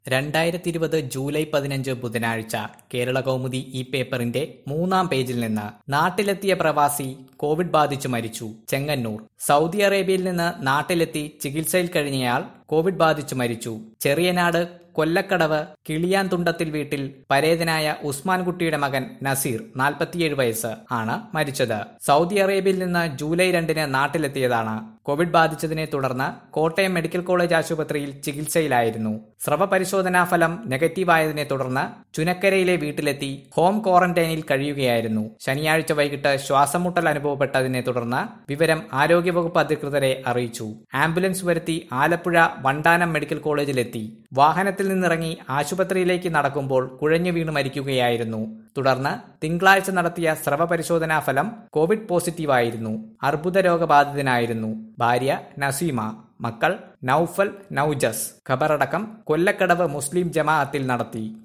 രണ്ടായിരത്തി ഇരുപത് ജൂലൈ പതിനഞ്ച് ബുധനാഴ്ച കേരള കൗമുദി ഈ പേപ്പറിന്റെ മൂന്നാം പേജിൽ നിന്ന് നാട്ടിലെത്തിയ പ്രവാസി കോവിഡ് ബാധിച്ചു മരിച്ചു ചെങ്ങന്നൂർ സൗദി അറേബ്യയിൽ നിന്ന് നാട്ടിലെത്തി ചികിത്സയിൽ കഴിഞ്ഞയാൾ കോവിഡ് ബാധിച്ചു മരിച്ചു ചെറിയനാട് കൊല്ലക്കടവ് കിളിയാൻ തുണ്ടത്തിൽ വീട്ടിൽ പരേതനായ ഉസ്മാൻ കുട്ടിയുടെ മകൻ നസീർ നാൽപ്പത്തിയേഴ് വയസ്സ് ആണ് മരിച്ചത് സൗദി അറേബ്യയിൽ നിന്ന് ജൂലൈ രണ്ടിന് നാട്ടിലെത്തിയതാണ് കോവിഡ് ബാധിച്ചതിനെ തുടർന്ന് കോട്ടയം മെഡിക്കൽ കോളേജ് ആശുപത്രിയിൽ ചികിത്സയിലായിരുന്നു സ്രവ പരിശോധനാ ഫലം നെഗറ്റീവായതിനെ തുടർന്ന് ചുനക്കരയിലെ വീട്ടിലെത്തി ഹോം ക്വാറന്റൈനിൽ കഴിയുകയായിരുന്നു ശനിയാഴ്ച വൈകിട്ട് ശ്വാസം മുട്ടൽ അനുഭവപ്പെട്ടതിനെ തുടർന്ന് വിവരം ആരോഗ്യവകുപ്പ് അധികൃതരെ അറിയിച്ചു ആംബുലൻസ് വരുത്തി ആലപ്പുഴ വണ്ടാനം മെഡിക്കൽ കോളേജിലെത്തി വാഹനത്തിൽ നിന്നിറങ്ങി ആശുപത്രിയിലേക്ക് നടക്കുമ്പോൾ കുഴഞ്ഞു വീണ് മരിക്കുകയായിരുന്നു തുടർന്ന് തിങ്കളാഴ്ച നടത്തിയ സ്രവ പരിശോധനാ ഫലം കോവിഡ് പോസിറ്റീവായിരുന്നു അർബുദ രോഗബാധിതനായിരുന്നു ഭാര്യ നസീമ മക്കൾ നൌഫൽ നൌജസ് ഖബറടക്കം കൊല്ലക്കടവ് മുസ്ലിം ജമാഅത്തിൽ നടത്തി